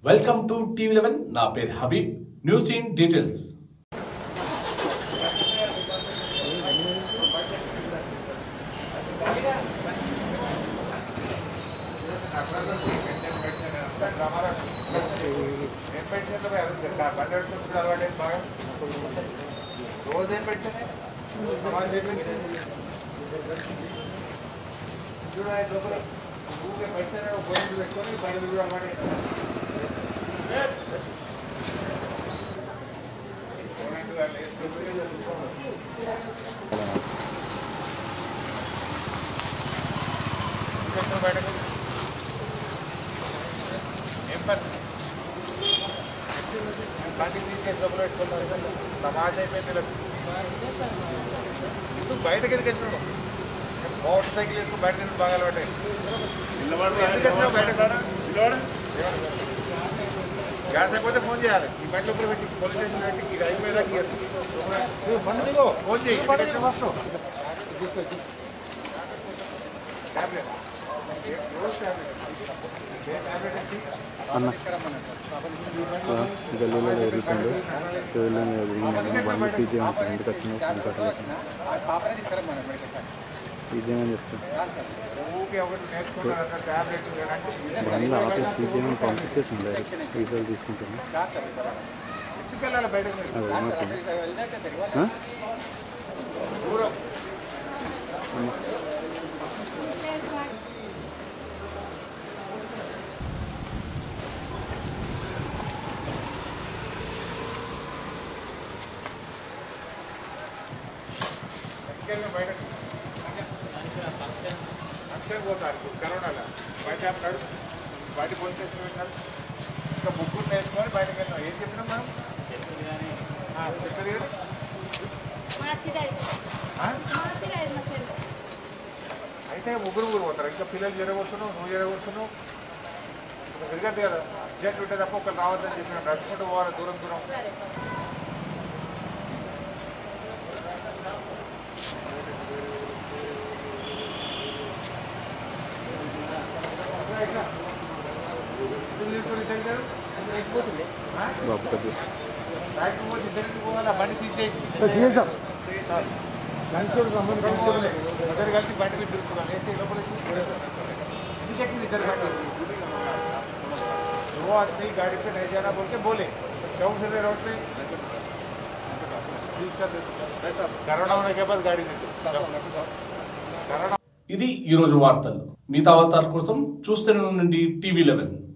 Welcome to TV eleven నా పేరు Habib news in details రోజు ఏం పెట్టానే సమాజ్ చూడు ఆయన లోపల ఊరికే పెట్టానే గోధుమలు పెట్టుకొని బయట కూడా అలవాటు బయటకు ఏం పని పార్టీ తీసేసి డబ్బులు పెట్టుకున్నారు సమాజ్ అయిపోయింది వీళ్ళకి. ఇప్పుడు బయటకి ఎందుకు వచ్చినాడు మోటార్ సైకిల్ వేసుకుని బయట నుంచి బాగా పట్టాయి ఎందుకు వచ్చినావు బయటకు గ్యాస్ అయిపోతే ఫోన్ చేయాలి ఈ బండి లోపల పెట్టి పోలీస్ స్టేషన్ పెట్టి ఇది అయిపోయేదాకా ఇయ్యద్దు. ఫోన్ చేయి ఇక్కడ వచ్చిన వస్తావు టాబ్లెట్ ఏ రోజు టాబ్లెట్ ఏ టాబ్లెట్ ఏంటి? అన్న గల్లీలో ఎదుగుతుండు గల్లీలో బండి సీజీ ఉంటుంది ఇంటికి వచ్చిన సీజీ అని చెప్తాను ఊరికే ఒకటి నేర్చుకున్నారు అంత టాబ్లెట్ అంటే బండి ఆఫీస్ సీజీ అని పంపించేసింది డైరెక్ట్ రీజల్ తీసుకుంటాను ఎందుకు వెళ్ళాలి బయటకు మీరు? అది ఏమవుతుంది ఆ? దూరం ఇంకెళ్ళి బయటకు అంతే పోతారు ఇప్పుడు కరోనాలో బయట ఆపుతాడు బయట పోలీస్ స్టేషన్ వెళ్ళినారు ఇంకా ముగ్గురు నేర్చుకొని బయటకు వెళ్ళినాం ఏం చెప్పినాం మనం ఆ, చెప్పేది కదా ఆ? అయితే ముగ్గురు ముగ్గురు పోతారు ఇంకా పిల్లలు జరగొస్తున్నావు నువ్వు జరగొస్తున్నావు ఒక తిరగద్దు కదా అర్జెంట్ ఉంటే తప్ప ఒకరు రావద్దని చెప్పిన నడుచుకుంటూ పోవాలి దూరం దూరం బాబు పెద్ద ఇద్దరికి పోవాలి బండి సీజ్ చేసి ఇద్దరు కలిసి బండి మీద తిరుగుతున్నాను వేసి లోపల ఎందుకు ఎక్కింది ఇద్దరు బండి वो आदमी गाड़ी से नहीं जाना बोल के बोले क्यों से दे रोड पे करोना होने के बाद गाड़ी नहीं करोना ఇది ఈరోజు వార్తలు మిగతా వార్తల కోసం చూస్తూనే ఉండండి టీవీ లెవెన్